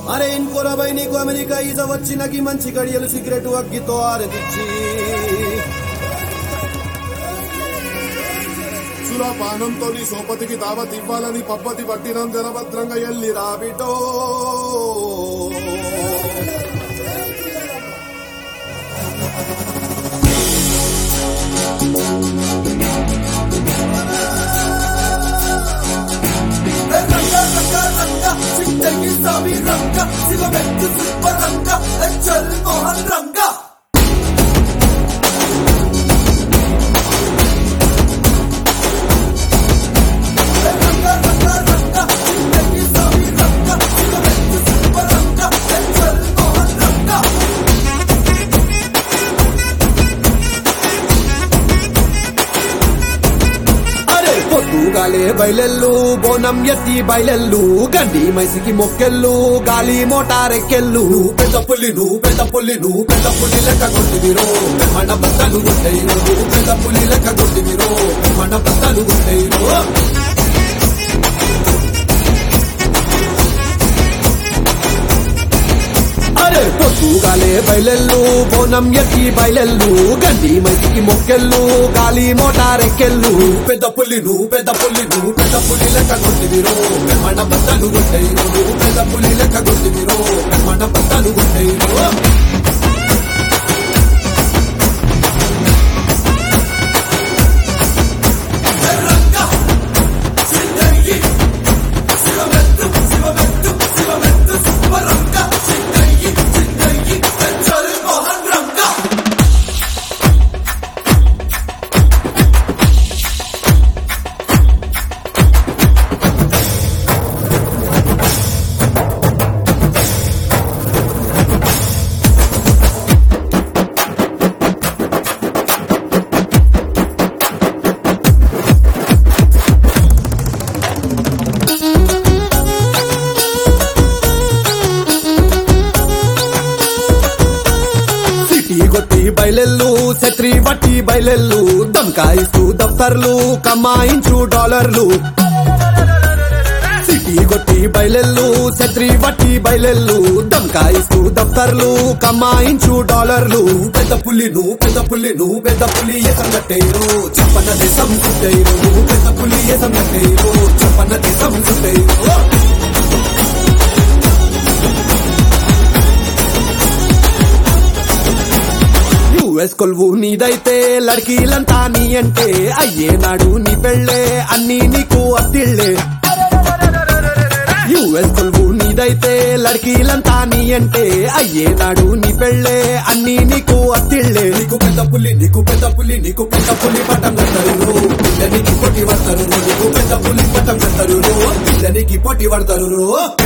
అరే ఇంకోరబై నీకు అమెరికా ఈజ వచ్చినకి మంచి గడియలు సిగరెట్ అగ్గితో ఆరదిచ్చి సురాపానంతో నీ సోపతికి దావత్ ఇవ్వాలని పప్పతి పట్టినం జనభద్రంగా ఎల్లి రాబిటో అరే పొద్దుగాలే బయలెల్లు బోనం ఎత్తి బయలెల్లు గండి మైసికి మొక్కెళ్ళు గాలి మోటారెక్కెళ్ళు పెద్ద పుల్లి నువ్వు పెద్ద పుల్లి నువ్వు పెద్ద పుల్లి లెక్క కొట్టివిరో మన బద్దలు గుట్టయిరో పెద్ద పుల్లి లెక్క కొట్టివిరో మన బద్దలు గుట్టయిరో అరే పొద్దుగాలే బయలెల్లు బోనం ఎత్తి బయలెల్లు గండి మైకి మొక్కెళ్ళు గాలి మోటారెక్కెళ్ళు పెద్ద పుల్లి నువ్వు పెద్ద పుల్లి నువ్వు పెద్ద పుల్లి లెక్క కొట్టివిరో మన బద్దలు గుట్టయిరో పెద్ద పుల్లి లెక్క కొట్టివిరో మన బద్దలు గుట్టయిరో సిటీ కొట్టి బయలెల్లు శత్రి బట్టి బయలెల్లు దమ్కాయిస్తూ దఫ్తర్లు కమాయించు డాలర్లు సిటీ కొట్టి బయలెల్లు శత్రి బట్టి బయలెల్లు దమ్కాయిస్తూ దఫ్తర్లు కమాయించు డాలర్లు పెద్ద పుల్లి నువ్వు పెద్ద పుల్లి నువ్వు పెద్ద పులి ఎసం కట్టేరు చెప్పన్న దేశం చుట్టేరు నువ్వు పెద్ద పులి ఎసం కట్టేరు చెప్పన్న దేశం చుట్టేరు యుఎస్ కొలువు నీదైతే లడ్కీలంతా నీ అంటే అయ్యేనాడు నీ పెళ్ళే అన్ని నీకు అత్తిళ్ళే యుఎస్ కొలువు నీదైతే లడ్కీలంతా నీ అంటే అయ్యేనాడు నీ పెళ్ళే అన్ని నీకు అత్తిళ్ళే నీకు పెద్ద పులి నీకు పెద్ద పులి నీకు పెద్ద పులి పట్టం కడతారు పిల్లనికి పొట్టి పడతారు నీకు పెద్ద పులి పట్టం కడతారు పిల్లనికి పొట్టి పడతారు